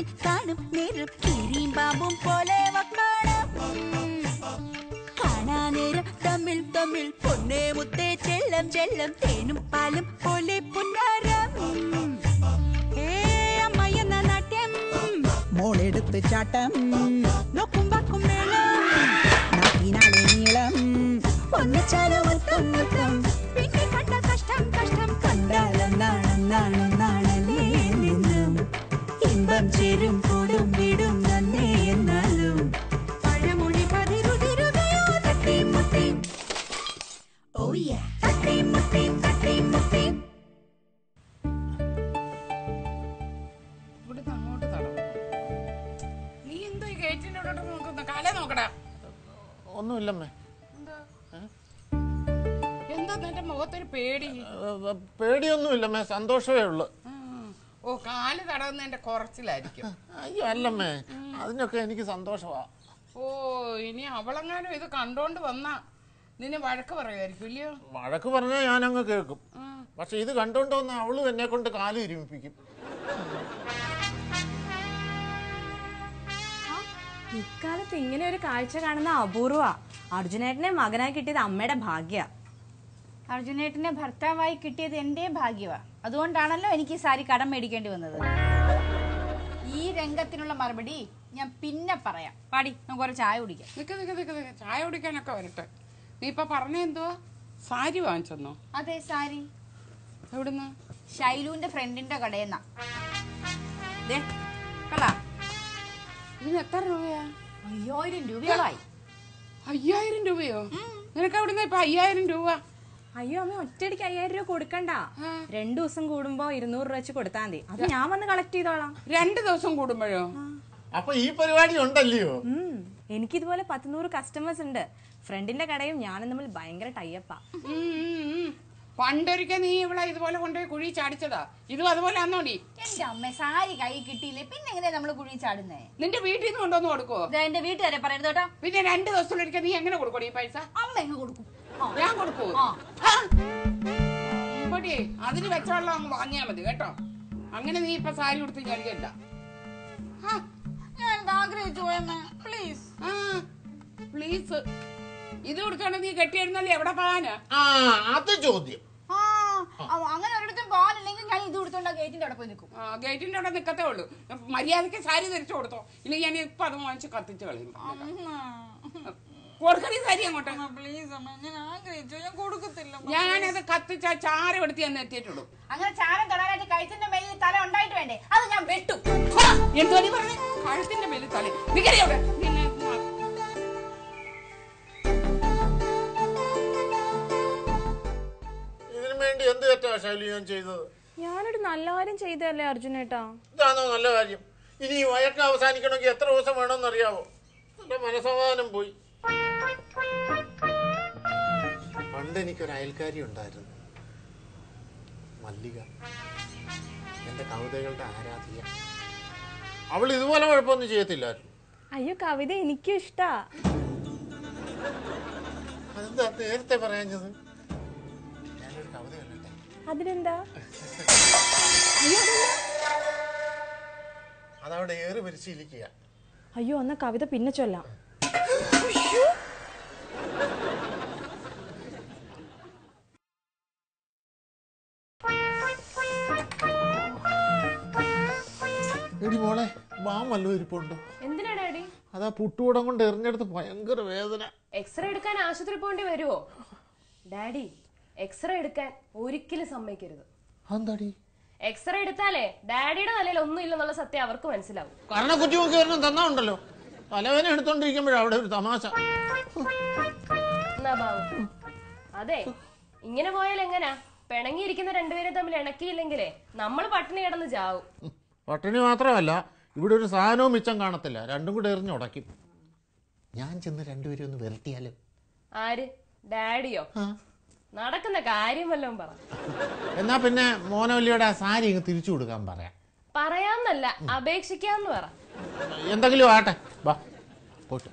കാണും നേരം കീരിയും പാമ്പും പോലെ വക്കാണം കാണാനേരം തമ്മിൽ തമ്മിൽ പൊന്നേ മുത്തേ ചെല്ലം ചെല്ലം തേനും പാലും പോലെ പുന്നാരം ഏ അമ്മയെന്ന നാട്യം മോളെടുത്ത് ചാട്ടം നോക്കും വാക്കും മേളം നാക്കിനാലെ നീളം ഒന്നിച്ചാലും മുത്തം മുത്തം പിന്നെ കണ്ട കഷ്ടം കഷ്ടം കണ്ടാലും നാണം നാണം നാണലേ നിന്നും ഇമ്പം ചേരും കൂടും വീടും നന്നേ എന്നാലും പഴമൊഴി പതിരുതിരുകയോ തട്ടിയും മുട്ടിയും ഓ യാ തട്ടിയും മുട്ടിയും തട്ടിയും മുട്ടിയും ഇവിടുന്ന് അങ്ങോട്ട് തടവും നീ എന്തോ ഈ ഗേറ്റിന്റെ അവിടെ നോക്കുന്ന കാലേ നോക്കടാ ഒന്നുമില്ലമ്മേ എന്താ എന്താ നിന്റെ മുഖത്തൊരു പേടി ഏ, പേടിയൊന്നുമില്ലമ്മേ സന്തോഷമേ ഉള്ളു ആ. ഓ കാല് തടവുന്നതിന്റെ കുറച്ചിലായിരിക്കും അയ്യോ അല്ലമ്മേ അതിനൊക്കെ എനിക്ക് സന്തോഷമാ ഓ ഇനി അവളെങ്ങാനും ഇത് കണ്ടോണ്ട് വന്നാ നിന്നെ വഴക്ക് പറയുമായിരിക്കും ഇല്ലയോ വഴക്ക് പറഞ്ഞാൽ ഞാനങ്ങ് കേൾക്കും ആ. പക്ഷെ ഇത് കണ്ടോണ്ട് വന്ന അവളും എന്നെ കൊണ്ട് കാല് ഇരുമിപ്പിക്കും ഇക്കാലത്ത് ഇങ്ങനെ ഒരു കാഴ്ച കാണുന്ന അപൂർവ അർജുനേട്ടനെ മകനായി കിട്ടിയത് അമ്മയുടെ ഭാഗ്യ അർജുനേട്ടനെ ഭർത്താവായി കിട്ടിയത് എൻ്റെ ഭാഗ്യമാ അതുകൊണ്ടാണല്ലോ എനിക്ക് ഈ സാരി കടം മേടിക്കേണ്ടി വന്നത് ഈ രംഗത്തിനുള്ള മറുപടി ഞാൻ പിന്നെ പറയാം പാടി നമുക്ക് ഒരു ചായ കുടിക്കാം നിക്ക് നിക്ക് നിക്ക് നിക്ക് ചായ കുടിക്കാനൊക്കെ വരട്ടെ നീ ഇപ്പൊ പറഞ്ഞ എന്തുവാ സാരി വാങ്ങിച്ചെന്നോ അതെ സാരി എവിടുന്ന് ഷൈലുവിന്റെ ഫ്രണ്ടിന്റെ കടയെന്നാ ദേ കളാ ഇതിന് എത്ര രൂപയാ അയ്യായിരം രൂപയോളായി അയ്യായിരം രൂപയോ നിനക്ക് എവിടുന്ന ഇപ്പൊ അയ്യായിരം രൂപ അയ്യോ അമ്മ ഒറ്റയടിക്ക് അയ്യായിരം രൂപ കൊടുക്കണ്ട രണ്ടു ദിവസം കൂടുമ്പോ ഇരുന്നൂറ് രൂപ വെച്ച് കൊടുത്താൽ മതി അത് ഞാൻ വന്ന് കളക്ട് ചെയ്തോളാം രണ്ട് ദിവസം കൂടുമ്പോഴോ അപ്പൊ ഈ പരിപാടി ഉണ്ടല്ലയോ ഉം. എനിക്കിതുപോലെ പത്തുനൂറ് കസ്റ്റമേഴ്സ് ഉണ്ട് ഫ്രണ്ടിന്റെ കടയും ഞാനും തമ്മിൽ ഭയങ്കര ടൈപ്പാ ഉം, ഉം, ഉം. പണ്ടൊരിക്കൽ നീ ഇവിടെ ഇതുപോലെ കൊണ്ടുപോയി കുഴി ചാടിച്ചതാ ഇതും അതുപോലെ ആന്നോടി എന്റെ അമ്മ സാരി കൈ കിട്ടിയില്ലേ പിന്നെ എങ്ങനെയാ നമ്മള് കുഴി ചാടുന്നേ നിന്റെ വീട്ടിൽ നിന്ന് കൊണ്ടുവന്ന് കൊടുക്കുവോ ദേ എന്റെ വീട്ടുകാരെ പറയരുത് കേട്ടോ പിന്നെ രണ്ട് ദിവസത്തിലൊരിക്കൽ നീ എങ്ങനെ കൊടുക്കണോ ഈ പൈസ അമ്മ എങ്ങ് കൊടുക്കും ഞാൻ കൊടുക്കുവോ ആ. ആ. ഇങ്ങോട്ടേ, അതിന് വെച്ചവെള്ളം അങ്ങ് വാങ്ങിയാ മതി കേട്ടോ അങ്ങനെ നീ ഇപ്പൊ സാരി കൊടുത്ത് കഴിക്കണ്ട ആ, ഞാൻ ആഗ്രഹിച്ചു പോയമ്മ പ്ലീസ് ആ, പ്ലീസ് ഇത് കൊടുത്തോണ്ട് നീ കെട്ടിയിരുന്നല്ലേ എവിടെ പോകാനാ ആ അത് ചോദ്യം ആ അവ- അങ്ങനെ ഒരിടത്തും പോകാനില്ലെങ്കിൽ ഞാൻ ഇത് കൊടുത്തോണ്ട് ആ ഗേറ്റിന്റെ അവിടെ പോയി നിൽക്കും ആ, ഗേറ്റിന്റെ അവിടെ നിൽക്കത്തേ ഉള്ളൂ മര്യാദക്ക് സാരി ധരിച്ചു കൊടുത്തോ ഇല്ലെങ്കിൽ ഞാൻ ഇപ്പൊ അത് വാങ്ങിച്ച് കത്തിച്ച് കളയും കൊടുക്കണി സാരി അങ്ങോട്ട് പ്ലീസ് അമ്മ ഞാൻ ആഗ്രഹിച്ചു ഞാൻ കൊടുക്കത്തില്ല ഞാനത് കത്തിച്ച ചാരം എടുത്ത് ഞാൻ എത്തിയിട്ടുള്ളൂ അങ്ങനെ ചാരം തൊടാനായിട്ട് കഴുത്തിന്റെ മേലിൽ തല ഉണ്ടായിട്ട് വേണ്ടേ അത് ഞാൻ വെട്ടും എന്തോ നീ പറഞ്ഞു കഴുത്തിന്റെ മേലിൽ തലേ നിക്കടി അവിടെ നിന്നെ ഞാൻ- ഇതിനു വേണ്ടി എന്ത് തെറ്റാ ശൈലി ഞാൻ ചെയ്തത് ഞാനൊരു നല്ല കാര്യം ചെയ്തല്ലേ അർജുനേട്ടാ ഇതാണോ നല്ല കാര്യം ഇനി ഈ വഴക്ക് അവസാനിക്കണമെങ്കിൽ എത്ര ദിവസം വേണമെന്ന് അറിയാവോ എന്റെ മനസമാധാനം പോയി പണ്ട് എനിക്കൊരു അയൽക്കാരി ഉണ്ടായിരുന്നു മല്ലിക എന്റെ കവിതകളുടെ ആരാധിക അവൾ ഇതുപോലെ കുഴപ്പമൊന്നും ചെയ്യത്തില്ലായിരുന്നു അയ്യോ കവിത എനിക്കും ഇഷ്ടാ അതെന്താ നേരത്തെ പറയാഞ്ഞത് ഞാനൊരു കവിത കല്ലട്ടെ അതിനെന്താ അതവിടെ ഏറി പരിശീലിക്കുക അയ്യോ എന്നാ കവിത പിന്നെ ചൊല്ലാം എടി മോളെ മാം വല്ലതും ഇരിപ്പുണ്ടോ എന്തിനാ ഡാഡി അതാ പുട്ടുകൂടം കൊണ്ട് എറിഞ്ഞെടുത്ത് ഭയങ്കര വേദന എക്സ്റേ എടുക്കാൻ ആശുപത്രി പോകേണ്ടി വരുമോ ഡാഡി എക്സ്റേ എടുക്കാൻ ഒരിക്കലും സമ്മതിക്കരുത് അതെന്താടി എക്സ്റേ എടുത്താലേ ഡാഡിയുടെ തലയിൽ ഒന്നും ഇല്ലെന്നുള്ള സത്യം അവർക്ക് മനസ്സിലാവും കരണ കുറ്റി നോക്കി ഒരെണ്ണം തന്നാ ഉണ്ടല്ലോ തലവേന എടുത്തോണ്ടിരിക്കുമ്പോഴാ അവിടെ ഒരു തമാശ എന്നാ ബാബു അതെ ഇങ്ങനെ പോയാൽ എങ്ങനാ പിണങ്ങിയിരിക്കുന്ന രണ്ടുപേരും തമ്മിൽ ഇണക്കിയില്ലെങ്കിലേ നമ്മൾ പട്ടിണി കിടന്ന് ചാവും ഉം. പട്ടിണി മാത്രമല്ല ഇവിടെ ഒരു സാധനവും മിച്ചം കാണത്തില്ല രണ്ടും കൂടെ എറിഞ്ഞ് ഉടയ്ക്കും ഞാൻ ചെന്ന് രണ്ടുപേരും ഒന്ന് വിരട്ടിയാലോ ആര് ഡാഡിയോ ആ. നടക്കുന്ന കാര്യം വല്ലതും പറ എന്നാ പിന്നെ മോനവല്ലിയുടെ ആ സാരി ഇങ്ങ് തിരിച്ചു കൊടുക്കാൻ പറയാം പറയാന്നല്ല അപേക്ഷിക്കാന്ന് പറ എന്തെങ്കിലും ആട്ടെ വാ പോയിട്ട്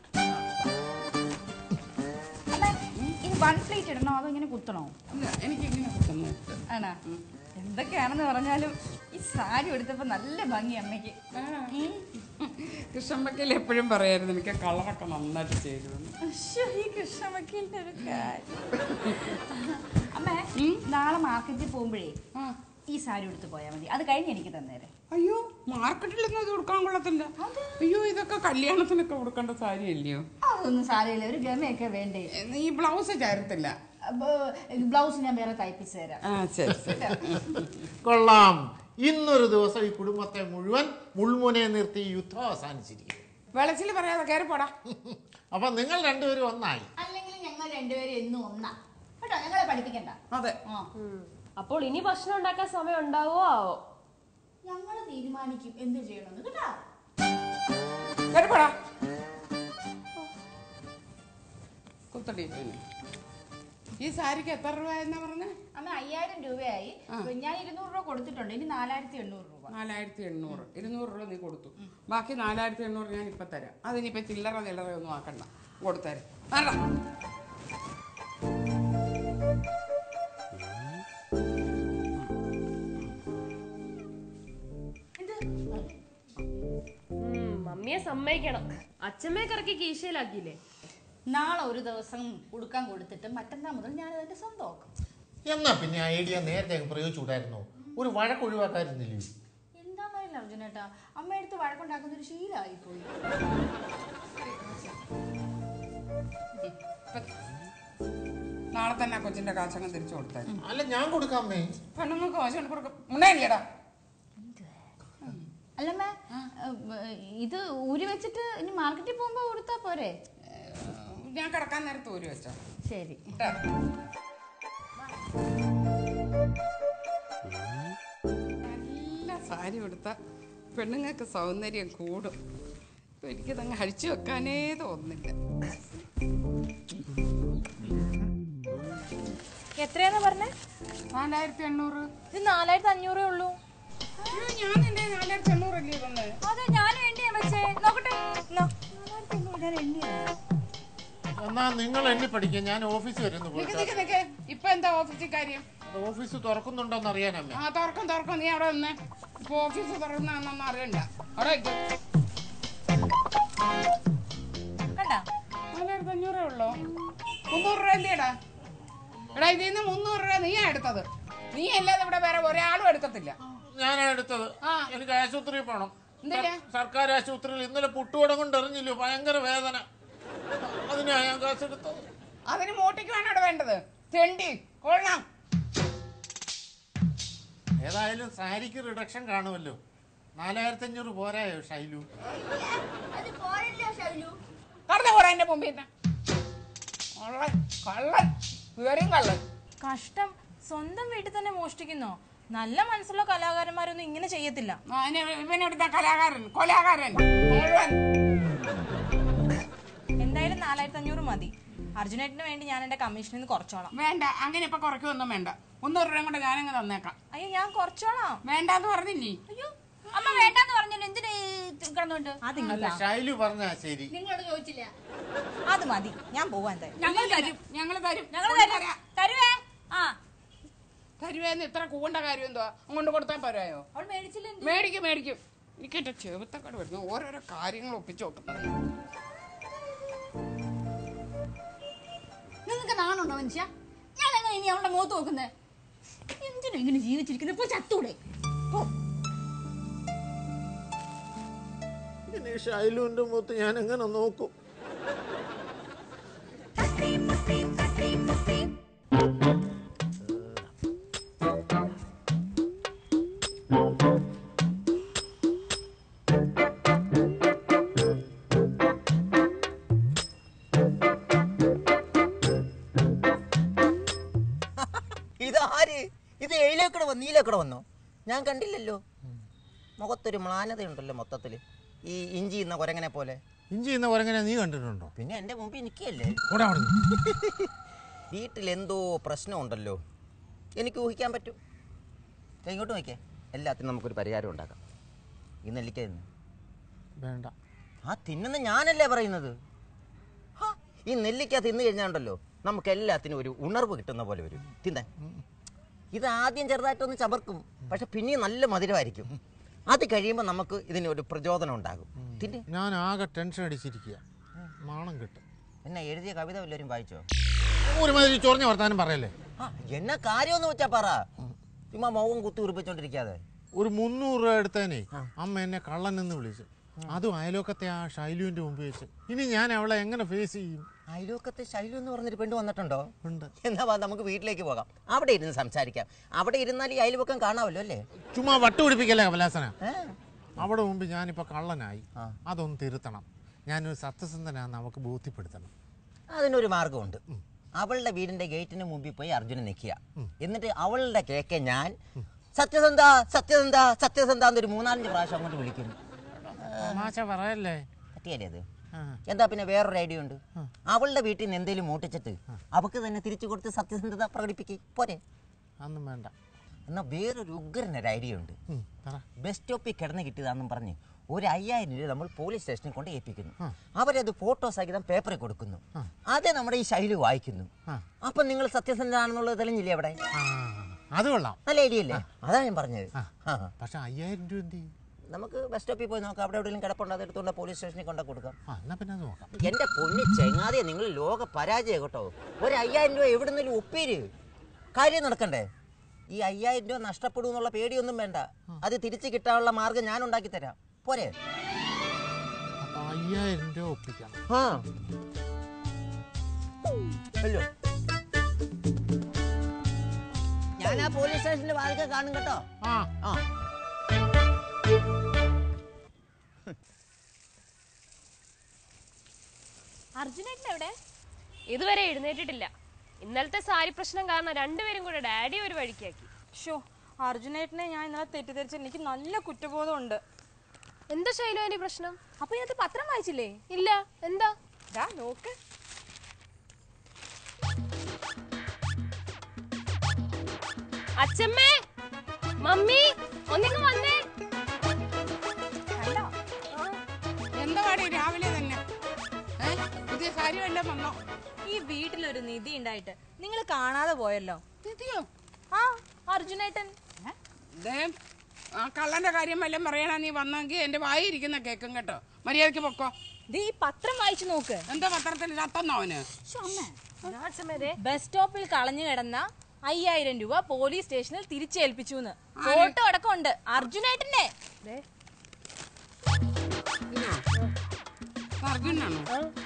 അമ്മ ഇത് വൺ പ്ലേറ്റ് ഇടണോ അതോ ഇങ്ങനെ കുത്തണോ ഇല്ല, എനിക്ക് ഇങ്ങനെ കുത്തുന്നു ആണോ എന്തൊക്കെയാണെന്ന് പറഞ്ഞാലും ഈ സാരി എടുത്തപ്പോ നല്ല ഭംഗി അമ്മയ്ക്ക് കൃഷ്ണമ്പക്കയിൽ എപ്പോഴും പറയായിരുന്നു എനിക്ക് കളറൊക്കെ നന്നായിട്ട് ചേരുമെന്ന് അശ്ശോ, ഈ കൃഷ്ണമക്കലിന്റെ ഒരു കാര്യം അമ്മേ നാളെ മാർക്കറ്റിൽ പോകുമ്പോഴേ ഈ സാരി എടുത്ത് പോയാൽ മതി അത് കഴിഞ്ഞ് എനിക്ക് തന്നേരെ അയ്യോ മാർക്കറ്റിലൊന്നും ഇത് കൊടുക്കാൻ കൊള്ളത്തില്ല അയ്യോ ഇതൊക്കെ കല്യാണത്തിനൊക്കെ കൊടുക്കേണ്ട സാരി അല്ലയോ അതൊന്നും സാരിയില്ല ഒരു ഗമയൊക്കെ വേണ്ടേ ഈ ബ്ലൗസ് ചേരത്തില്ല അപ്പൊ ബ്ലൗസ് ഞാൻ വേറെ തയ്പ്പിച്ചു തരാം ആ ശരി ശരി കൊള്ളാം ഇന്നൊരു ദിവസം ഈ കുടുംബത്തെ മുഴുവൻ മുൾമുനെ നിർത്തി യുദ്ധം അവസാനിച്ചിരിക്കും വെളച്ചിൽ പറയാതെ കയറി പോടാ അപ്പൊ നിങ്ങൾ രണ്ടുപേരും ഒന്നായി അല്ലെങ്കിൽ ഞങ്ങൾ രണ്ടുപേരും എന്നും ഒന്നാ കേട്ടോ ഞങ്ങളെ പഠിപ്പിക്കണ്ട അതെ ആ അപ്പോൾ ഇനി ഭക്ഷണം ഉണ്ടാക്കാൻ സമയം ഉണ്ടാവോ ആവോ ഞങ്ങൾ തീരുമാനിക്കും എന്ത് ചെയ്യണമെന്ന് കേട്ടോ കയറി പോടാ കുത്തടി പിന്നെ. ഈ സാരിക്ക് എത്ര രൂപ എന്നാ പറഞ്ഞേ അമ്മ അയ്യായിരം രൂപയായി ഞാൻ ഇരുന്നൂറ് രൂപ കൊടുത്തിട്ടുണ്ട് ഇനി നാലായിരത്തി എണ്ണൂറ് രൂപ നാലായിരത്തി എണ്ണൂറ് ഇരുന്നൂറ് രൂപ നീ കൊടുത്തു ബാക്കി നാലായിരത്തി എണ്ണൂറ് ഞാൻ ഇപ്പൊ തരാം അതിനിപ്പോ ചില്ലറ ചില്ലറ ഒന്നും ആക്കണ്ട കൊടുത്തേരെ വേണ്ട ഉം, മമ്മിയെ സമ്മതിക്കണം അച്ഛമ്മയെ കറക്കി കീശയിലാക്കിയില്ലേ നാളെ ഒരു ദിവസം ഉടുക്കാൻ കൊടുത്തിട്ട് മറ്റന്നാൾ മുതൽ ഞാൻ അതിന്റെ സ്വന്തമാക്കും എന്നാ പിന്നെ ഐഡിയ നേരത്തെ അങ്ങ് പ്രയോഗിച്ചുകൂടായിരുന്നോ ഒരു വഴക്ക് ഒഴിവാക്കായിരുന്നില്ലേ എന്താണെന്നറിയില്ല അർജുനേട്ടാ അമ്മ എടുത്ത് വഴക്കുണ്ടാക്കുന്ന ഒരു ശീലമായി പോയി നാളെ തന്നെ ആ കൊച്ചിന്റെ കാശങ്ങ് തിരിച്ചു കൊടുത്തേരെ അല്ല ഞാൻ കൊടുക്കാമേ പെണ്ണുങ്ങൾക്ക് കാശ് കൊണ്ട് കൊടുക്കും ഉണ്ടായില്ലേടാ അല്ലമ്മേ ഇത് ഊരി വെച്ചിട്ട് ഇനി മാർക്കറ്റിൽ പോകുമ്പോ കൊടുത്താ പോരെ ഞാൻ കിടക്കാൻ നേരത്ത് ഊരി വെച്ചോ ശരി കേട്ടോ നല്ല സാരി കൊടുത്ത പെണ്ണുങ്ങൾക്ക് സൗന്ദര്യം കൂടും ഇപ്പൊ എനിക്കിതങ്ങ് അഴിച്ചു വെക്കാനേ തോന്നുന്നില്ല എത്രയാന്ന് പറഞ്ഞേ നാലായിരത്തി എണ്ണൂറ് ഇത് നാലായിരത്തി അഞ്ഞൂറേ ഉള്ളൂ അയ്യോ ഞാൻ നിന്റെ നാലായിരത്തി എണ്ണൂറല്ലേ തന്നെ അതെ ഞാൻ എണ്ണിയാ വെച്ചേ നോക്കട്ടെ നാ. നാലായിരത്തി അഞ്ഞൂറ് ഞാൻ എണ്ണിയാ എന്നാ നിങ്ങൾ എണ്ണി പഠിക്കുക ഞാൻ ഓഫീസിൽ വരുന്നു നിക്ക് പോയിട്ട് നിക്ക് നിക്ക് ഇപ്പൊ എന്താ ഓഫീസിൽ കാര്യം ഓഫീസ് തുറക്കുന്നുണ്ടോന്ന് അറിയാനമ്മേ ആ തുറക്കും തുറക്കും നീ അവിടെ നിന്ന് ഇപ്പൊ ഓഫീസ് തുറക്കുന്നൊന്നും അറിയണ്ട അവിടെ നിക്ക്. കണ്ടാ നാലായിരത്തി അഞ്ഞൂറേ ഉള്ളോ മുന്നൂറ് രൂപ അല്ലേടാ എടാ ഇതിൽ നിന്ന് മുന്നൂറ് രൂപ നീയാ എടുത്തത് നീ അല്ലാതെ ഇവിടെ വേറെ ഒരാളും എടുക്കത്തില്ല ഞാനാ എടുത്തത് ആ. എനിക്ക് ആശുപത്രിയിൽ പോണം എന്തിനാ? സർ- സർക്കാർ ആശുപത്രിയിൽ ഇന്നലെ പുട്ടുവടം കൊണ്ട് എറിഞ്ഞില്ലോ ഭയങ്കര വേദന അതിനാ ഞാൻ കാശ് എടുത്തത് അതിന് മോട്ടിക്കാണ് അവിടെ വേണ്ടത് തെണ്ടി കൊള്ളാം ഏതായാലും സാരിക്ക് റിഡക്ഷൻ കാണുമല്ലോ നാലായിരത്തി അഞ്ഞൂറ് പോരായോ ഷൈലു കടന്നു പോടാ എന്റെ മുമ്പിൽ നിന്ന് കള്ളൻ കള്ളൻ വേറെയും കള്ളൻ കഷ്ടം സ്വന്തം വീട്ടിൽ തന്നെ മോഷ്ടിക്കുന്നോ നല്ല മനസ്സുള്ള കലാകാരന്മാരൊന്നും ഇങ്ങനെ ചെയ്യത്തില്ല ആ, ഇനി ഇവനെടുത്ത കലാകാരൻ കൊലാകാരൻ കൊള്ളൻ എന്തായാലും നാലായിരത്തി അഞ്ഞൂറ് മതി അർജുനേട്ടിന് വേണ്ടി ഞാൻ എന്റെ കമ്മീഷനിൽ നിന്ന് കുറച്ചോളാം വേണ്ട അങ്ങനെ ഇപ്പൊ കുറയ്ക്കൊന്നും വേണ്ട മുന്നൂറ് രൂപ കൊണ്ട് ഞാനങ്ങ് തന്നേക്കാം അയ്യോ ഞാൻ കുറച്ചോളാം വേണ്ടാന്ന് പറഞ്ഞില്ലേ അയ്യോ അമ്മ വേണ്ടെന്ന് പറഞ്ഞല്ലോ എന്തിനാ ഈ കിടന്നുകൊണ്ട് അത് അല്ല ഇങ്ങോട്ടാ. ഷൈലു പറഞ്ഞാ ശരി നിങ്ങളോട് ചോദിച്ചില്ല അത് മതി ഞാൻ പോവാൻ എന്തായാലും ഞങ്ങൾ തരും ഞങ്ങൾ തരും ഞങ്ങൾ തരാം തരുവേ ആ തരുവേന്ന് ഇത്ര കൂണ്ട കാര്യം എന്തുവാ അങ്ങോട്ട് കൊടുത്താൽ പോരായോ അവൾ മേടിച്ചില്ല മേടിക്കും മേടിക്കും എനിക്ക് എന്റെ ചെറുത്തക്കട വരുന്നു ഓരോരോ കാര്യങ്ങൾ ഒപ്പിച്ചു നോക്കുന്നത് നിങ്ങൾക്ക് നാണുണ്ടോ മനുഷ്യ ഞാൻ എങ്ങനെ ഇനി അവളുടെ മുഖത്ത് നോക്കുന്നത് എന്തിനാ ഇങ്ങനെ ജീവിച്ചിരിക്കുന്നത് ഇപ്പൊ ചത്തൂടെ പോ. ഇനി ഷൈലുവിന്റെ മുഖത്ത് ഞാൻ എങ്ങനെ നോക്കും ഇത് ആര് ഇത് ഏഴിലേക്കട വന്നു നീലേക്കട വന്നോ ഞാൻ കണ്ടില്ലല്ലോ മുഖത്തൊരു മ്ലാനതയുണ്ടല്ലോ മൊത്തത്തില് ഈ ഇഞ്ചി ഇന്ന കുരങ്ങനെ പോലെ ഇഞ്ചി ഇന്ന കുരങ്ങനെ നീ കണ്ടിട്ടുണ്ടോ പിന്നെ എൻ്റെ മുമ്പിൽ നിൽക്കുകയല്ലേ കൂടെ അവിടെ വീട്ടിൽ എന്തോ പ്രശ്നമുണ്ടല്ലോ എനിക്ക് ഊഹിക്കാൻ പറ്റും ദേ ഇങ്ങോട്ട് നോക്കിയേ എല്ലാത്തിനും നമുക്കൊരു പരിഹാരം ഉണ്ടാക്കാം ഈ നെല്ലിക്ക തിന്ന് വേണ്ട ആ തിന്നുന്ന ഞാനല്ലേ പറയുന്നത് ഹാ, ഈ നെല്ലിക്ക തിന്നു കഴിഞ്ഞാണ്ടല്ലോ നമുക്ക് എല്ലാത്തിനും ഒരു ഉണർവ് കിട്ടുന്ന പോലെ വരും തിന്നാൻ ഇത് ആദ്യം ചെറുതായിട്ടൊന്ന് ചവർക്കും പക്ഷെ പിന്നെയും നല്ല മധുരമായിരിക്കും അത് കഴിയുമ്പോൾ നമുക്ക് ഇതിന് ഒരു പ്രചോദനം ഉണ്ടാകും തിന്നെ ഞാൻ ആകെ ടെൻഷൻ അടിച്ചിരിക്കുക നാണം കിട്ടും എന്നെ എഴുതിയ കവിത വല്ലവരും വായിച്ചോ ഒരുമാതിരി ചൊറിഞ്ഞ വർത്താനം പറയല്ലേ ആ എന്നാ കാര്യമെന്ന് വെച്ചാ പറ ചുമ്മാ മുഖം കുത്തി ഉറപ്പിച്ചോണ്ടിരിക്കാതെ ഒരു മുന്നൂറ് രൂപ എടുത്തേനെ അമ്മ എന്നെ കള്ളൻ എന്ന് വിളിച്ചു അതും അയലോക്കത്തെ ആ ശൈലുവിന്റെ മുമ്പ് വെച്ച് ഇനി ഞാൻ അവളെ എങ്ങനെ ഫേസ് ചെയ്യും അയലോക്കത്തെ ശൈലു എന്ന് പറഞ്ഞൊരു പെണ്ണ് വന്നിട്ടുണ്ടോ ഉണ്ട് എന്നാ വാ നമുക്ക് വീട്ടിലേക്ക് പോകാം അവിടെ ഇരുന്ന് സംസാരിക്കാം അവിടെ ഇരുന്നാൽ ഈ അയൽവക്കം കാണാമല്ലോ അല്ലേ ചുമ്മാ വട്ടുപിടിപ്പിക്കല്ലേ കമലാസന ഏ? അവിടെ മുമ്പ് ഞാനിപ്പോ കള്ളനായി അതൊന്ന് തിരുത്തണം ഞാനൊരു സത്യസന്ധനാന്ന് അവക്ക് ബോധ്യപ്പെടുത്തണം അതിനൊരു മാർഗമുണ്ട് അവളുടെ വീടിന്റെ ഗേറ്റിന് മുമ്പിൽ പോയി അർജുനൻ നിൽക്കുക എന്നിട്ട് അവളുടെ കേക്ക് ഞാൻ സത്യസന്ധ സത്യസന്ധ സത്യസന്ധ എന്നൊരു മൂന്നാലഞ്ച് പ്രാവശ്യം അങ്ങോട്ട് വിളിക്കുന്നു തമാശ പറയല്ലേ പറ്റിയല്ലേ അത് ആ. എന്താ പിന്നെ വേറൊരു ഐഡിയ ഉണ്ട് അവളുടെ വീട്ടിൽ നിന്ന് എന്തെങ്കിലും മൂട്ടിച്ചിട്ട് അവക്ക് തന്നെ തിരിച്ചു കൊടുത്ത് സത്യസന്ധത പ്രകടിപ്പിക്കുക പോരെ അതൊന്നും വേണ്ട എന്നാൽ വേറൊരു ഉഗ്രനൊരു ഐഡിയ ഉണ്ട് ഉം, പറ ബസ് സ്റ്റോപ്പിൽ കിടന്ന് കിട്ടിയതാണെന്നും പറഞ്ഞ് ഒരു അയ്യായിരം രൂപ നമ്മൾ പോലീസ് സ്റ്റേഷനിൽ കൊണ്ട് ഏൽപ്പിക്കുന്നു അവരത് ഫോട്ടോ സഹിതം പേപ്പറിൽ കൊടുക്കുന്നു അത് നമ്മുടെ ഈ ശൈലി വായിക്കുന്നു അപ്പം നിങ്ങൾ സത്യസന്ധനാണെന്നുള്ളത് തെളിഞ്ഞില്ലേ അവിടെ ആ, അത് കൊള്ളാം നല്ല ഐഡിയ അല്ലേ അതാ ഞാൻ പറഞ്ഞത് ആ. പക്ഷെ അയ്യായിരം രൂപ എന്ത് ചെയ്യും നമുക്ക് ബസ് സ്റ്റോപ്പിൽ പോയി നോക്കാം അവിടെ എവിടെയെങ്കിലും കിടപ്പുണ്ട് അത് എടുത്തുകൊണ്ട് പോലീസ് സ്റ്റേഷനിൽ കൊണ്ടു കൊടുക്കാം ആ എന്നാ പിന്നെ അത് നോക്കാം എന്റെ പൊന്നി ചെങ്ങാതിയെ നിങ്ങൾ ലോക പരാജയം കേട്ടോ ഒരു അയ്യായിരം രൂപ എവിടുന്നേലും ഒപ്പീര് കാര്യം നടക്കണ്ടേ ഈ അയ്യായിരം രൂപ നഷ്ടപ്പെടും എന്നുള്ള പേടിയൊന്നും വേണ്ട അത് തിരിച്ചു കിട്ടാനുള്ള മാർഗം ഞാൻ ഉണ്ടാക്കി തരാം പോരെ അപ്പൊ അയ്യായിരം രൂപ ഒപ്പിക്കണം ആ അല്ലോ ഞാൻ ആ പോലീസ് സ്റ്റേഷന്റെ വാതിക്കെ കാണും കേട്ടോ ആ ആ അർജുനേട്ടൻ എവിടെ ഇതുവരെ എഴുന്നേറ്റിട്ടില്ല ഇന്നലത്തെ സാരി പ്രശ്നം കാരണം രണ്ടുപേരും കൂടെ ഡാഡി ഒരു വഴിക്കാക്കി ഷോ അർജുനേട്ടനെ ഞാൻ ഇന്നലെ തെറ്റിദ്ധരിച്ച എനിക്ക് നല്ല കുറ്റബോധമുണ്ട് എന്താ ശൈലുവിന്റെ പ്രശ്നം അപ്പൊ ഇതിനകത്ത് പത്രം വായിച്ചില്ലേ ഇല്ല എന്താ ദാ നോക്ക് അച്ഛമ്മേ മമ്മി ഒന്നിങ്ങ് വന്നേ കണ്ടോ എന്താ പാടി രാവിലെ തന്നെ ഏ? പുതിയ സാരി വല്ലതും വന്നോ ഈ വീട്ടിലൊരു നിധി ഉണ്ടായിട്ട് നിങ്ങൾ കാണാതെ പോയല്ലോ നിധിയോ ആ അർജുനേട്ടൻ ദേ ആ കള്ളന്റെ കാര്യം വല്ലതും പറയണ നീ വന്നെങ്കിൽ എന്റെ വായിരിക്കുന്ന കേക്കും കേട്ടോ മര്യാദക്ക് പൊക്കോ ദേ ഈ പത്രം വായിച്ചു നോക്ക് എന്താ പത്രത്തിൽ ചത്തന്നോ അവന് അച്ഛമ്മേ ദേ ബസ് സ്റ്റോപ്പിൽ കളഞ്ഞു കിടന്ന അയ്യായിരം രൂപ പോലീസ് സ്റ്റേഷനിൽ തിരിച്ചേൽപ്പിച്ചു ഫോട്ടോ അടക്കം ഉണ്ട് അർജുനേട്ടന്റെ ഇതോ അർജുനാണോ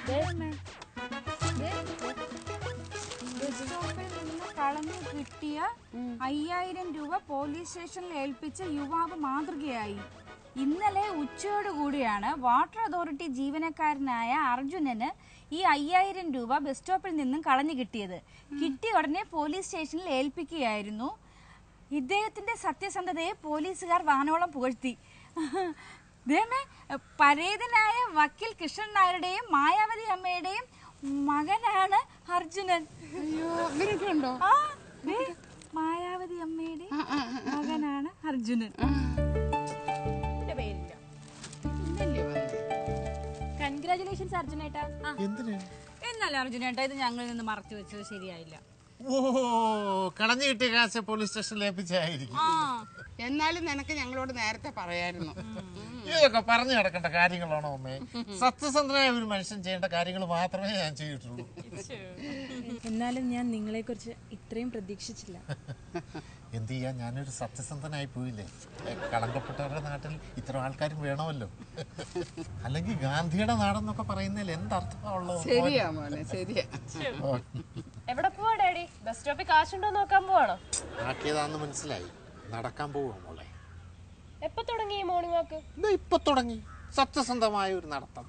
ബസ് സ്റ്റോപ്പിൽ നിന്ന് കളഞ്ഞു കിട്ടിയ അയ്യായിരം രൂപ പോലീസ് സ്റ്റേഷനിൽ ഏൽപ്പിച്ച യുവാവ് മാതൃകയായി ഇന്നലെ ഉച്ചയോടുകൂടിയാണ് വാട്ടർ അതോറിറ്റി ജീവനക്കാരനായ അർജുനന് ഈ അയ്യായിരം രൂപ ബസ് സ്റ്റോപ്പിൽ നിന്നും കളഞ്ഞു കിട്ടിയത് കിട്ടിയ ഉടനെ പോലീസ് സ്റ്റേഷനിൽ ഏൽപ്പിക്കുകയായിരുന്നു ഇദ്ദേഹത്തിന്റെ സത്യസന്ധതയെ പോലീസുകാർ വാനോളം പുകഴ്ത്തി ദേമേ പരേതനായ വക്കീൽ കൃഷ്ണൻ നായരുടെയും മായാവതി അമ്മയുടെയും മകനാണ് അർജുനൻ അയ്യോ അങ്ങനെയൊക്കെ ഉണ്ടോ ആ ദേ, മായാവതി അമ്മയുടെ മകനാണ് അർജുനൻ പേരില്ല ഇന്നല്ലേ വന്നത് കൺഗ്രാചുലേഷൻസ് അർജുനേട്ടാ ആ എന്തിന് എന്നാലും അർജുനേട്ടാ ഇത് ഞങ്ങളിൽ നിന്ന് മറച്ചു വെച്ചത് ശരിയായില്ല ഓ കളഞ്ഞു കിട്ടിയ കാശ് പോലീസ് സ്റ്റേഷനിൽ ഏൽപ്പിച്ചായിരിക്കും എന്നാലും നിനക്ക് ഞങ്ങളോട് നേരത്തെ പറയായിരുന്നു ഇതൊക്കെ പറഞ്ഞു കിടക്കേണ്ട കാര്യങ്ങളാണോ അമ്മേ സത്യസന്ധനായ ഒരു മനുഷ്യൻ ചെയ്യേണ്ട കാര്യങ്ങൾ മാത്രമേ ഞാൻ ചെയ്തിട്ടുള്ളൂ എന്നാലും ഞാൻ നിങ്ങളെ കുറിച്ച് ഇത്രയും പ്രതീക്ഷിച്ചില്ല എന്ത് ചെയ്യാൻ ഞാനൊരു സത്യസന്ധനായി പോയില്ലേ ഏ, കളങ്കപ്പെട്ടവരുടെ നാട്ടിൽ ഇത്ര ആൾക്കാരും വേണമല്ലോ അല്ലെങ്കിൽ ഗാന്ധിയുടെ നാടെന്നൊക്കെ പറയുന്നതിൽ എന്തർത്ഥമാണുള്ളത് ശരിയാ മോനെ ശരിയാ എവിടെ പോവാ ഡാഡി ബസ് സ്റ്റോപ്പിൽ കാശുണ്ടോ നോക്കാൻ പോവാണോ ആക്കിയതാന്ന് മനസ്സിലായി നടക്കാൻ പോവാ മോളെ എപ്പോ തുടങ്ങി ഈ മോർണിംഗ് വാക്ക് ഇതാ ഇപ്പൊ തുടങ്ങി സത്യസന്ധമായ ഒരു നടത്തം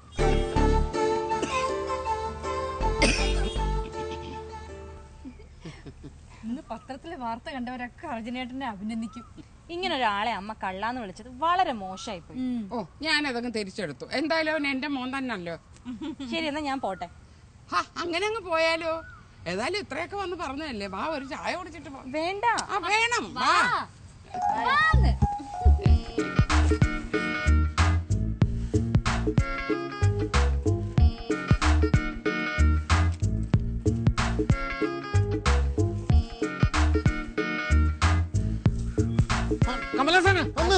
ഇന്ന് പത്രത്തിലെ വാർത്ത കണ്ടവരൊക്കെ അർജുനേട്ടനെ അഭിനന്ദിക്കും ഇങ്ങനെ ഒരാളെ അമ്മ കള്ളാന്ന് വിളിച്ചത് വളരെ മോശമായി പോയി ഓ ഞാനതങ്ങ് തിരിച്ചെടുത്തു എന്തായാലും അവൻ എന്റെ മോൻ തന്നല്ലോ ശരി എന്നാ ഞാൻ പോട്ടെ ഹാ അങ്ങനെ അങ്ങ് പോയാലോ ഏതായാലും ഇത്രയൊക്കെ വന്ന് പറഞ്ഞതല്ലേ വാ ഒരു ചായ കുടിച്ചിട്ട് പോ വേണ്ട ആ വേണം വാ ആന്ന്.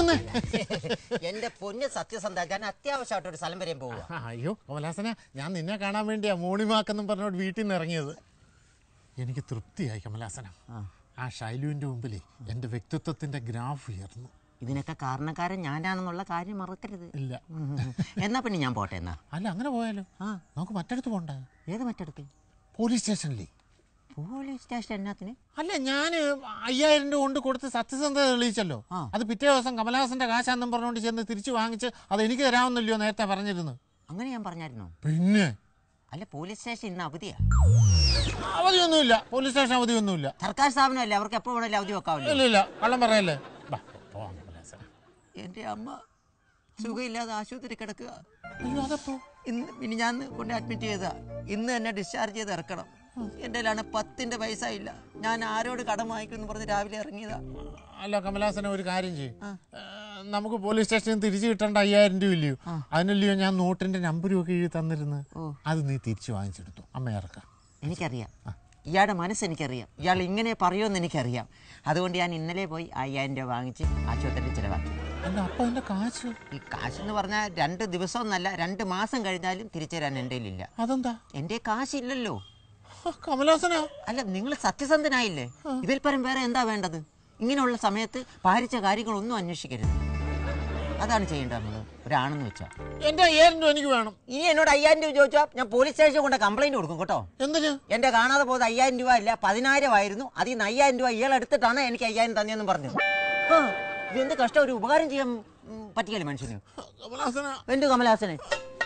വന്നേ എന്റെ പൊന്ന് സത്യസന്ധ ഞാൻ അത്യാവശ്യമായിട്ട് ഒരു സ്ഥലം വരെയും പോവുക ആ, അയ്യോ കമലാസന ഞാൻ നിന്നെ കാണാൻ വേണ്ടിയാ മോണിമാക്കെന്നും പറഞ്ഞോട് വീട്ടിൽ നിന്ന് ഇറങ്ങിയത് എനിക്ക് തൃപ്തിയായി കമലാസന ആ ഷൈലുവിന്റെ മുമ്പിലേ എൻ്റെ വ്യക്തിത്വത്തിന്റെ ഗ്രാഫ് ഉയർന്നു ഇതിനൊക്കെ കാരണക്കാരൻ ഞാനാണെന്നുള്ള കാര്യം മറക്കരുത് ഇല്ല എന്നാ പിന്നെ ഞാൻ പോട്ടെ എന്നാ അല്ല അങ്ങനെ പോയാലോ ആ നമുക്ക് മറ്റടുത്ത് പോണ്ടേ ഏത് മറ്റടുത്ത് പോലീസ് സ്റ്റേഷനിലേ പോലീസ് സ്റ്റേഷൻ എന്നാത്തിന് അല്ല ഞാൻ അയ്യായിരം രൂപ കൊണ്ട് കൊടുത്ത് സത്യസന്ധത തെളിയിച്ചല്ലോ ആ. അത് പിറ്റേ ദിവസം കമലഹാസന്റെ കാശാന്നും പറഞ്ഞുകൊണ്ട് ചെന്ന് തിരിച്ചു വാങ്ങിച്ച് അത് എനിക്ക് തരാമെന്നില്ലയോ നേരത്തെ പറഞ്ഞിരുന്നു അങ്ങനെ ഞാൻ പറഞ്ഞായിരുന്നോ പിന്നെ അല്ല പോലീസ് സ്റ്റേഷൻ ഇന്ന് അവധിയാ അവധിയൊന്നുമില്ല പോലീസ് സ്റ്റേഷൻ അവധിയൊന്നുമില്ല സർക്കാർ സ്ഥാപനമല്ലേ അവർക്ക് എപ്പോ വേണേലും അവധി വെക്കാവല്ലോ ഇല്ല ഇല്ല കള്ളം പറയല്ലേ ബാ, പോവാം കമലഹാസന. എന്റെ അമ്മ സുഖമില്ലാതെ ആശുപത്രി കിടക്കുക അയ്യോ അതപ്പോ ഇന്ന് ഇനി ഞാൻ കൊണ്ട് അഡ്മിറ്റ് ചെയ്താ ഇന്ന് എന്നെ ഡിസ്ചാർജ് ചെയ്ത് ഇറക്കണം എൻ്റെ കയ്യിലാണ് പത്തിന്റെ പൈസ ഇല്ല ഞാൻ ആരോട് കടം വാങ്ങിക്കുമെന്ന് പറഞ്ഞ് രാവിലെ ഇറങ്ങിയതാ അല്ല കമലഹാസന ഒരു കാര്യം ചെയ്യും നമുക്ക് പോലീസ് സ്റ്റേഷനിൽ തിരിച്ചു കിട്ടേണ്ട അയ്യായിരം രൂപ ഇല്ലയോ അതിനല്ലയോ ഞാൻ നോട്ടിന്റെ നമ്പരും ഒക്കെ എഴുതി തന്നിരുന്നു അത് നീ തിരിച്ചു വാങ്ങിച്ചെടുത്തു അമ്മ ഇറക്കാം എനിക്കറിയാം ഇയാളുടെ മനസ്സ് എനിക്കറിയാം ഇയാൾ ഇങ്ങനെ പറയുമെന്ന് എനിക്കറിയാം അതുകൊണ്ട് ഞാൻ ഇന്നലെ പോയി അയ്യായിരം രൂപ വാങ്ങിച്ച് ആശുപത്രിയിൽ ചിലവാക്കി അല്ല അപ്പൊ അതിന്റെ കാശ് ഈ കാശെന്ന് പറഞ്ഞാൽ രണ്ട് ദിവസം എന്നല്ല രണ്ട് മാസം കഴിഞ്ഞാലും തിരിച്ചു തരാൻ എൻ്റെ കയ്യിലില്ല അതെന്താ എൻ്റെ കാശില്ലല്ലോ ആ, കമലഹാസനാ അല്ല നിങ്ങൾ സത്യസന്ധനായില്ലേ ഇതിൽ പരം വേറെ എന്താ വേണ്ടത് ഇങ്ങനെയുള്ള സമയത്ത് പാലിച്ച കാര്യങ്ങളൊന്നും അന്വേഷിക്കരുത് അതാണ് ചെയ്യേണ്ടത് നമ്മൾ ഒരാണെന്ന് വെച്ചാൽ എന്റെ അയ്യായിരം രൂപ എനിക്ക് വേണം ഇനി എന്നോട് അയ്യായിരം രൂപ ചോദിച്ചാൽ ഞാൻ പോലീസ് സ്റ്റേഷനിൽ കൊണ്ട് കംപ്ലൈന്റ് കൊടുക്കും കേട്ടോ എന്തിന് എന്റെ കാണാതെ പോയത് അയ്യായിരം രൂപ അല്ല പതിനായിരം ആയിരുന്നു അതിൽ നിന്ന് അയ്യായിരം രൂപ ഇയാൾ എടുത്തിട്ടാണ് എനിക്ക് അയ്യായിരം തന്നെയെന്ന് പറഞ്ഞത് ആ, ഇതെന്ത് കഷ്ടം ഒരു ഉപകാരം ചെയ്യാൻ ഉം, പറ്റിയല്ലേ മനുഷ്യന് കമലഹാസന എന്ത് കമലഹാസനെ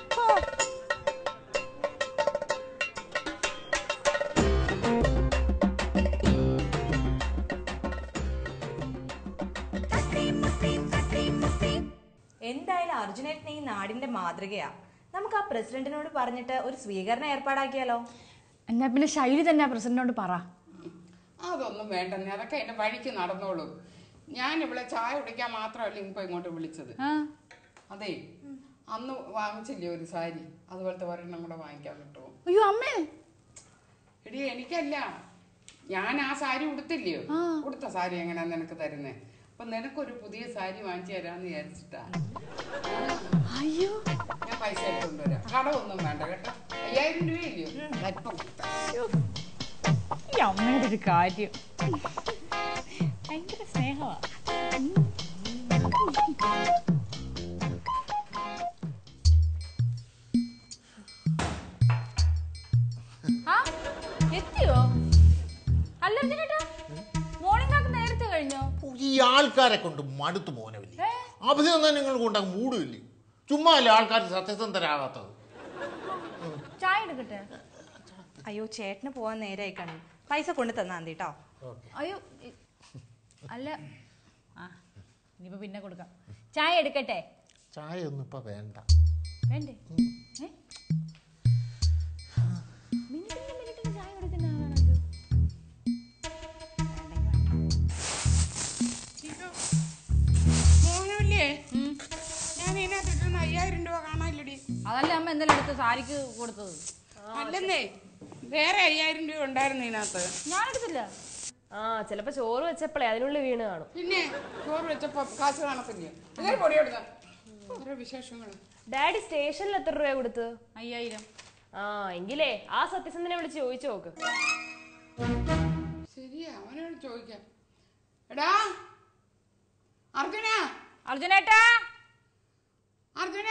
എന്തായാലും അർജുനേട്ടൻ ഈ നാടിന്റെ മാതൃകയാ നമുക്ക് ആ പ്രസിഡന്റിനോട് പറഞ്ഞിട്ട് ഒരു സ്വീകരണം ഏർപ്പാടാക്കിയാലോ എന്നാ പിന്നെ ശൈലി തന്നെ പ്രസിഡന്റിനോട് പറ അതൊന്നും വേണ്ടെന്നേ അതൊക്കെ എന്റെ വഴിക്ക് നടന്നോളൂ ഞാൻ ഇവിടെ ചായ കുടിക്കാൻ മാത്രമല്ല ഇപ്പൊ ഇങ്ങോട്ട് വിളിച്ചത് ആ അതെ അന്ന് വാങ്ങിച്ചില്ലേ ഒരു സാരി അതുപോലത്തെ ഒരെണ്ണം കൂടെ വാങ്ങിക്കാൻ കിട്ടുമോ അയ്യോ അമ്മേ എടി എനിക്കല്ല ഞാൻ ആ സാരി ഉടുത്തില്ലയോ ഉടുത്ത സാരി എങ്ങനെയാ നിനക്ക് തരുന്നേ അപ്പൊ നിനക്കൊരു പുതിയ സാരി വാങ്ങിച്ചു തരാന്ന് വിചാരിച്ചിട്ടാ അയ്യോ ഞാൻ പൈസ എടുത്തോണ്ട് വരാം കടമൊന്നും വേണ്ട കേട്ടോ അയ്യായിരം രൂപയില്ലയോ ദാ ഇപ്പം കൊടുത്തേ. ഈ അമ്മയുടെ ഒരു കാര്യം ഭയങ്കര സ്നേഹമാ ആ എത്തിയോ അല്ല അർജുനേട്ടാ മോർണിംഗ് വാക്ക് നേരത്തെ കഴിഞ്ഞോ ഈ ആൾക്കാരെ കൊണ്ട് മടുത്തു മോനവില്ലേ അവധി തന്നെ നിങ്ങൾ കൊണ്ടാകും മൂടുമില്ലേ ചുമ്മാ അല്ലേ ആൾക്കാർ സത്യസന്ധരാകാത്തത് ചായ എടുക്കട്ടെ അയ്യോ ചേട്ടന് പോവാൻ നേരായി കാണും പൈസ കൊണ്ട് തന്നാ മതി കേട്ടോ അയ്യോ ഇ- അല്ല ആ ഇനിയിപ്പോ പിന്നെ കൊടുക്കാം ചായ എടുക്കട്ടെ ചായ ഒന്നും ഇപ്പൊ വേണ്ട വേണ്ടേ ഏ? മിനിറ്റിന് മിനിറ്റിന് ചായ കൊടുക്കുന്ന ആളാണല്ലോ മോനല്ലേ ഞാൻ ഇതിനകത്ത് ഇട്ടിരുന്ന അയ്യായിരം രൂപ കാണാനില്ലടി അതല്ലേ അമ്മ എന്തെങ്കിലും എടുത്ത് സാരിക്ക് കൊടുത്തത് അല്ലെന്നേ വേറെ അയ്യായിരം രൂപ ഉണ്ടായിരുന്നു ഇതിനകത്ത് ഞാൻ എടുത്തില്ല ആ ചിലപ്പോ ചോറ് വെച്ചപ്പോഴേ അതിനുള്ളിൽ വീണ് കാണും പിന്നെ ചോറ് വെച്ചപ്പോ കാശ് കാണത്തില്ലേ ഇങ്ങനെ പൊടി കൊടുത്ത ഓരോ വിശേഷങ്ങൾ ഡാഡി സ്റ്റേഷനിൽ എത്ര രൂപ കൊടുത്ത് അയ്യായിരം ആ എങ്കിലേ ആ സത്യസന്ധനെ വിളിച്ച് ചോദിച്ചു നോക്ക് ശരിയാ അവനോട് ചോദിക്കാം എടാ അർജുന അർജുനേട്ടാ അർജുന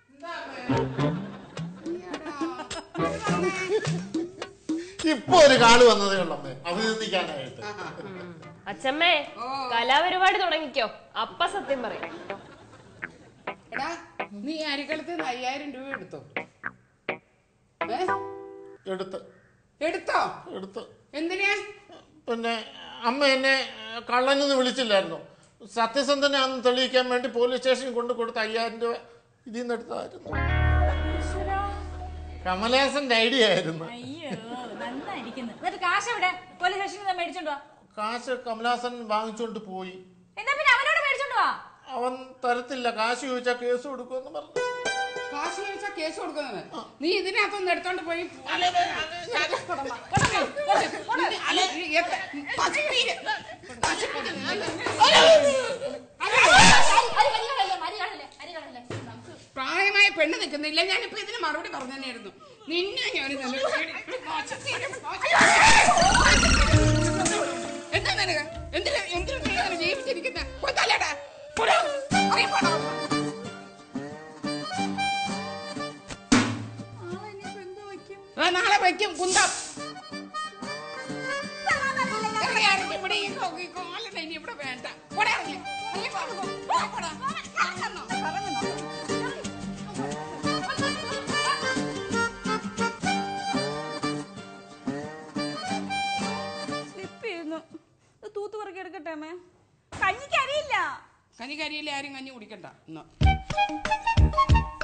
ഇപ്പൊ ഒരു കാള് വന്നതേ ഉള്ളമ്മേ അവധി നിൽക്കാനായിട്ട് അച്ഛമ്മേ കലാപരിപാടി തുടങ്ങിക്കോ അപ്പ സത്യം പറയും എടാ നീ അരികളത്ത് നിന്ന് അയ്യായിരം രൂപ എടുത്തോ ഏ എടുത്ത് എടുത്തോ എടുത്ത് എന്തിനാ പിന്നെ അമ്മ എന്നെ കള്ളനെന്ന് വിളിച്ചില്ലായിരുന്നോ സത്യസന്ധനാണെന്ന് തെളിയിക്കാൻ വേണ്ടി പോലീസ് സ്റ്റേഷനിൽ കൊണ്ട് കൊടുത്ത അയ്യായിരം രൂപ ഇതിൽ നിന്ന് എടുത്തതായിരുന്നു കമലഹാസന്റെ ഐഡിയ ആയിരുന്നു അയ്യോ നന്നായിരിക്കുന്നു എന്നിട്ട് കാശ് എവിടെ പോലീസ് സ്റ്റേഷനിൽ മേടിച്ചോണ്ട് വാ കാശ് കമലഹാസൻ വാങ്ങിച്ചുകൊണ്ട് പോയി എന്നാ പിന്നെ അവനോട് മേടിച്ചോണ്ട് വാ അവൻ തരത്തില്ല കാശ് ചോദിച്ചാൽ കേസ് കൊടുക്കുമെന്ന് പറഞ്ഞു കാശ് ചോദിച്ചാ കേസ് കൊടുക്കുന്നത് നീ ഇതിനകത്തൊന്ന് എടുത്തോണ്ട് പോയി അരി അരി കളയല്ലേ അരി കളയല്ലേ അരി കളയല്ലേ നമുക്ക് പ്രായമായ പെണ്ണ് നിൽക്കുന്നില്ല ഞാനിപ്പോ ഇതിന് മറുപടി പറഞ്ഞു തന്നെയായിരുന്നു നിന്നെ ഞാൻ എന്താ നിനക്ക് എന്തിനാ എന്തിനാ നീ ഇങ്ങനെ ജീവിച്ചിരിക്കുന്ന കൊത്തല്ലേടാ പോടാ. ഇറങ്ങി പോടാ. ആ, നാളെ വയ്ക്കും കുന്തം ഇറങ്ങി, ഇറങ്ങി, ഇവിടെ ഈ കോ- ഈ കോലൻ ഇനി ഇവിടെ വേണ്ട പോടാ, ഇറങ്ങി. ഇറങ്ങി പോ, പോ, പോടാ. ഇറങ്ങുന്നോ? സ്ലിപ്പ് ചെയ്യുന്നു ഇത് തൂത്ത് പറക്കി എടുക്കട്ടെ അമ്മേ കഞ്ഞിക്ക് അറിയില്ല കഞ്ഞി കരിയില്ല ആരും കഞ്ഞി കുടിക്കണ്ട എന്നാ